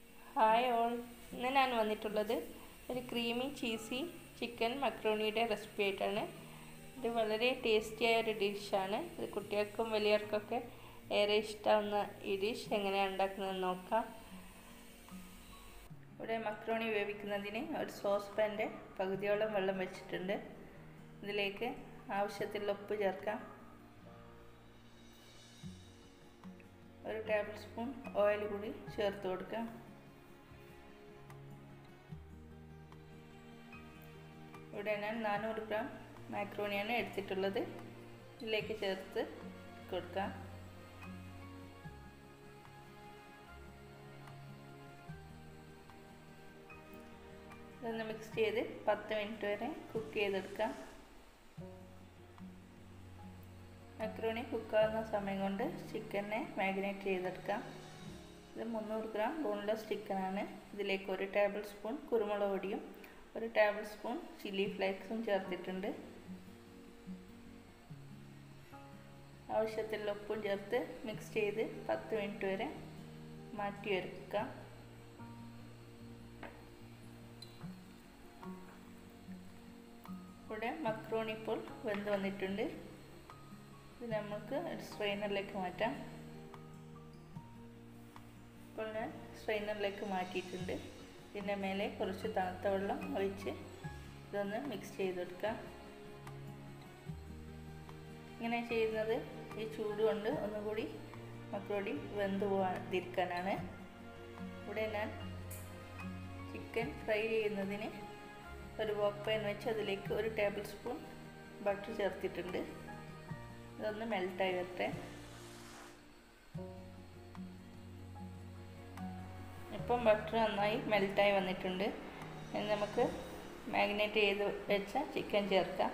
hi all ഇന്ന് ഞാൻ വന്നിട്ടുള്ളത് ഒരു ക്രീമി ചീസി ചിക്കൻ മക്രോണിയുടെ റെസിപ്പി ആയിട്ടാണ് ഇത് വളരെ ടേസ്റ്റിയായ ഒരു ഡിഷാണ് ഇത് കുട്ടികൾക്കും വലിയവർക്കൊക്കെ ഏറെ ഇഷ്ടമാവുന്ന ഈ ഡിഷ് എങ്ങനെയാണ് ഉണ്ടാക്കുന്നതെന്ന് നോക്കാം ഇവിടെ മക്രോണി വേവിക്കുന്നതിന് ഒരു സോസ് പാൻ്റെ പകുതിയോളം വെള്ളം വെച്ചിട്ടുണ്ട് ഇതിലേക്ക് ആവശ്യത്തിലുള്ള ഉപ്പ് ചേർക്കാം ഒരു ടേബിൾ സ്പൂൺ ഓയിൽ കൂടി ചേർത്ത് കൊടുക്കാം ഇവിടെ ഞാൻ നാനൂറ് ഗ്രാം മാക്രോണിയാണ് എടുത്തിട്ടുള്ളത് ഇതിലേക്ക് ചേർത്ത് കൊടുക്കാം ഇതൊന്ന് മിക്സ് ചെയ്ത് പത്ത് മിനിറ്റ് വരെ കുക്ക് ചെയ്തെടുക്കാം മക്രോണി കുക്കാവുന്ന സമയം കൊണ്ട് ചിക്കനെ മാഗ്നേറ്റ് ചെയ്തെടുക്കാം ഇത് മുന്നൂറ് ഗ്രാം ബോൺലെസ് ചിക്കനാണ് ഇതിലേക്ക് ഒരു ടേബിൾ സ്പൂൺ കുരുമുളക് പൊടിയും ഒരു ടേബിൾ സ്പൂൺ ചില്ലി ഫ്ലേക്സും ചേർത്തിട്ടുണ്ട് ആവശ്യത്തിലുള്ള ഉപ്പും ചേർത്ത് മിക്സ് ചെയ്ത് പത്ത് മിനിറ്റ് വരെ മാറ്റി വെക്കാം ഇവിടെ മക്രോണി ഇപ്പോൾ വെന്ത് വന്നിട്ടുണ്ട് ഇത് നമുക്ക് ഒരു സ്ട്രെയിനറിലേക്ക് മാറ്റാം ഇപ്പോൾ ഞാൻ സ്ട്രെയിനറിലേക്ക് മാറ്റിയിട്ടുണ്ട് ഇതിൻ്റെ മേലെ കുറച്ച് തണുത്ത വെള്ളം ഒഴിച്ച് ഇതൊന്ന് മിക്സ് ചെയ്തെടുക്കാം ഇങ്ങനെ ചെയ്യുന്നത് ഈ ചൂട് കൊണ്ട് ഒന്നുകൂടി മക്രോടി വെന്ത് പോകാതിരിക്കാനാണ് ഇവിടെ ഞാൻ ചിക്കൻ ഫ്രൈ ചെയ്യുന്നതിന് ഒരു വോക്ക് പാൻ വെച്ച് അതിലേക്ക് ഒരു ടേബിൾ സ്പൂൺ ബട്ടർ ചേർത്തിട്ടുണ്ട് ഇതൊന്ന് മെൽറ്റായി വരട്ടെ ഇപ്പം ബട്ടർ നന്നായി മെൽറ്റായി വന്നിട്ടുണ്ട് ഇനി നമുക്ക് മാഗ്നേറ്റ് ചെയ്ത് വെച്ച ചിക്കൻ ചേർക്കാം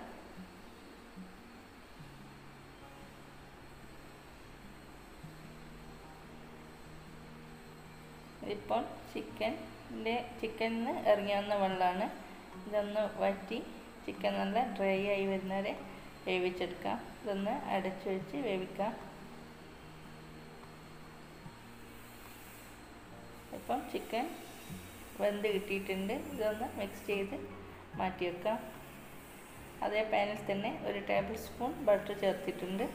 ഇപ്പോൾ ചിക്കൻ്റെ ചിക്കനിൽ നിന്ന് ഇറങ്ങി വന്ന വെള്ളമാണ് ഇതൊന്ന് വറ്റി ചിക്കൻ നല്ല ഡ്രൈ ആയി വരുന്നവരെ വേവിച്ചെടുക്കാം ഇതൊന്ന് അടച്ചു വെച്ച് വേവിക്കാം ഇപ്പം ചിക്കൻ വെന്ത് കിട്ടിയിട്ടുണ്ട് ഇതൊന്ന് മിക്സ് ചെയ്ത് മാറ്റി വെക്കാം അതേ പാനിൽ തന്നെ ഒരു ടേബിൾ സ്പൂൺ ബട്ടർ ചേർത്തിട്ടുണ്ട്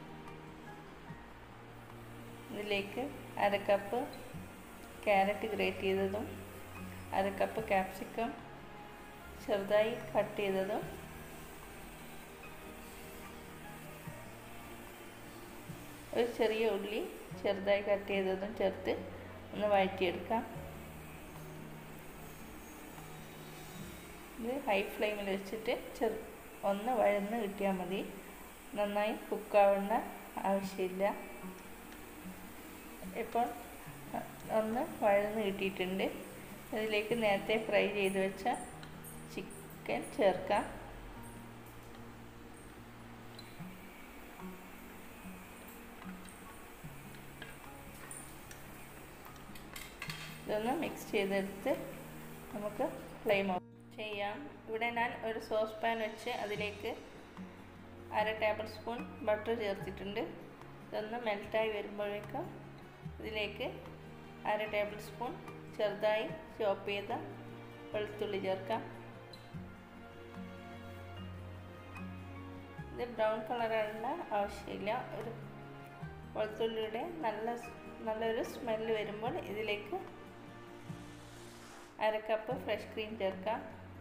ഇതിലേക്ക് അര കപ്പ് ക്യാരറ്റ് ഗ്രേറ്റ് ചെയ്തതും അര കപ്പ് ക്യാപ്സിക്കം ചെറുതായി കട്ട് ചെയ്തതും ഒരു ചെറിയ ഉള്ളി ചെറുതായി കട്ട് ചെയ്തതും ചേർത്ത് ഒന്ന് വഴറ്റിയെടുക്കാം ഇത് ഹൈ ഫ്ലെയിമിൽ വെച്ചിട്ട് ചെറു ഒന്ന് വഴന്ന് കിട്ടിയാൽ മതി നന്നായി കുക്കാവേണ്ട ആവശ്യമില്ല ഇപ്പോൾ ഒന്ന് വഴന്ന് കിട്ടിയിട്ടുണ്ട് അതിലേക്ക് നേരത്തെ ഫ്രൈ ചെയ്ത് വെച്ച ചിക്കൻ ചേർക്കാം ഇതൊന്ന് മിക്സ് ചെയ്തെടുത്ത് നമുക്ക് ഫ്ലെയിം ഓഫ് ചെയ്യാം ഇവിടെ ഞാൻ ഒരു സോസ് പാൻ വെച്ച് അതിലേക്ക് അര ടേബിൾ സ്പൂൺ ബട്ടർ ചേർത്തിട്ടുണ്ട് ഇതൊന്ന് മെൽറ്റായി വരുമ്പോഴേക്കും ഇതിലേക്ക് അര ടേബിൾ സ്പൂൺ ചെറുതായി ചോപ്പ് ചെയ്ത വെളുത്തുള്ളി ചേർക്കാം ഇത് ബ്രൗൺ കളറാനുള്ള ആവശ്യമില്ല ഒരു വെളുത്തുള്ളിയുടെ നല്ല നല്ലൊരു സ്മെല്ല് വരുമ്പോൾ ഇതിലേക്ക് അര കപ്പ് ഫ്രഷ് ക്രീം ചേർക്കാം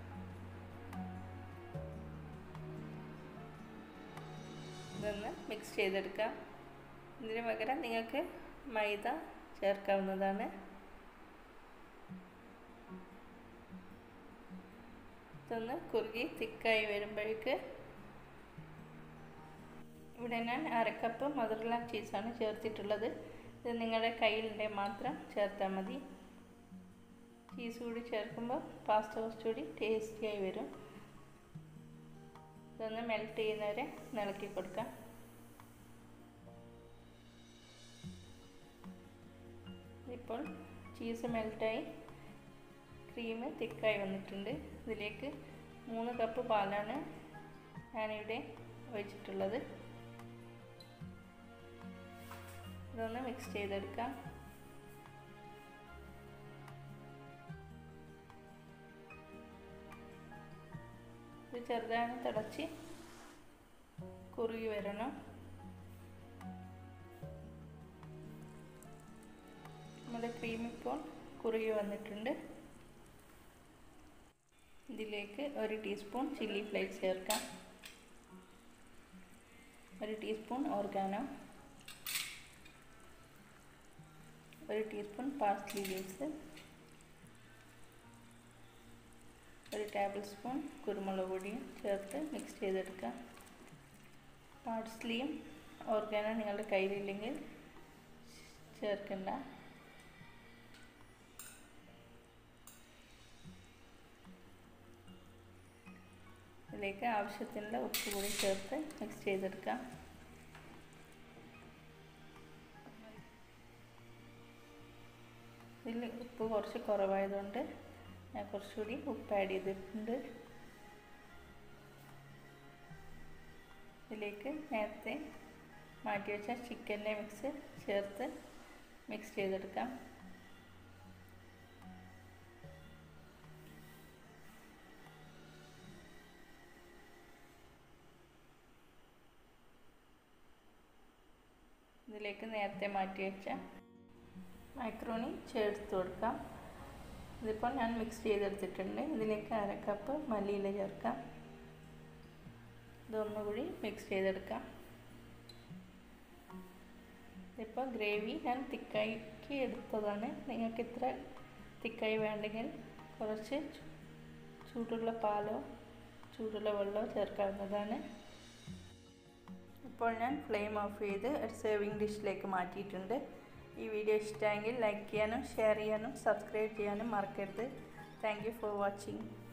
ഇതൊന്ന് മിക്സ് ചെയ്തെടുക്കാം ഇതിന് പകരം നിങ്ങൾക്ക് മൈദ ചേർക്കാവുന്നതാണ് ഇതൊന്ന് കുറുകി തിക്കായി വരുമ്പോഴേക്ക് ഇവിടെ ഞാൻ അരക്കപ്പ് മധുരല ചീസാണ് ചേർത്തിട്ടുള്ളത് ഇത് നിങ്ങളുടെ കയ്യിലുണ്ടെങ്കിൽ മാത്രം ചേർത്താൽ മതി ചീസ് കൂടി ചേർക്കുമ്പോൾ പാസ്ത കുറച്ചുകൂടി ടേസ്റ്റിയായി വരും ഇതൊന്ന് മെൽറ്റ് ചെയ്യുന്നവരെ ഇളക്കി കൊടുക്കാം ഇപ്പോൾ ചീസ് മെൽറ്റായി ക്രീം തിക്കായി വന്നിട്ടുണ്ട് ഇതിലേക്ക് മൂന്ന് കപ്പ് പാലാണ് ഞാനിവിടെ ഒഴിച്ചിട്ടുള്ളത് ഇതൊന്ന് മിക്സ് ചെയ്തെടുക്കാം ഇത് ചെറുതായി തിളച്ച് കുറുകി വരണം നമ്മുടെ ക്രീം ഇപ്പോൾ കുറുകി വന്നിട്ടുണ്ട് ഇതിലേക്ക് ഒരു ടീസ്പൂൺ ചില്ലി ഫ്ലേക്സ് ചേർക്കാം ഒരു ടീസ്പൂൺ ഓർഗാനോ ഒരു ടീസ്പൂൺ പാസ്ലി ലീവ്സ് ഒരു ടേബിൾ സ്പൂൺ കുരുമുളക് പൊടിയും ചേർത്ത് മിക്സ് ചെയ്തെടുക്കാം പാർസ്ലിയും ഓർഗാനോ നിങ്ങളുടെ കയ്യിലില്ലെങ്കിൽ ചേർക്കണ്ട ഇതിലേക്ക് ആവശ്യത്തിനുള്ള ഉപ്പ് കൂടി ചേർത്ത് മിക്സ് ചെയ്തെടുക്കാം ഇതിൽ ഉപ്പ് കുറച്ച് കുറവായതുകൊണ്ട് ഞാൻ കുറച്ചുകൂടി ഉപ്പ് ആഡ് ചെയ്തിട്ടുണ്ട് ഇതിലേക്ക് നേരത്തെ മാറ്റി വെച്ച ചിക്കൻ്റെ മിക്സ് ചേർത്ത് മിക്സ് ചെയ്തെടുക്കാം ഇതിലേക്ക് നേരത്തെ മാറ്റി വെച്ച മൈക്രോണി ചേർത്ത് കൊടുക്കാം ഇതിപ്പോൾ ഞാൻ മിക്സ് ചെയ്തെടുത്തിട്ടുണ്ട് ഇതിലേക്ക് അര കപ്പ് മല്ലിയില ചേർക്കാം ഇതൊന്നുകൂടി മിക്സ് ചെയ്തെടുക്കാം ഇപ്പോൾ ഗ്രേവി ഞാൻ തിക്കാക്കി എടുത്തതാണ് നിങ്ങൾക്ക് ഇത്ര തിക്കായി വേണ്ടെങ്കിൽ കുറച്ച് ചൂടുള്ള പാലോ ചൂടുള്ള വെള്ളമോ ചേർക്കാവുന്നതാണ് ഇപ്പോൾ ഞാൻ ഫ്ലെയിം ഓഫ് ചെയ്ത് ഒരു സേവിങ് ഡിഷിലേക്ക് മാറ്റിയിട്ടുണ്ട് ഈ വീഡിയോ ഇഷ്ടമെങ്കിൽ ലൈക്ക് ചെയ്യാനും ഷെയർ ചെയ്യാനും സബ്സ്ക്രൈബ് ചെയ്യാനും മറക്കരുത് താങ്ക് യു ഫോർ വാച്ചിങ്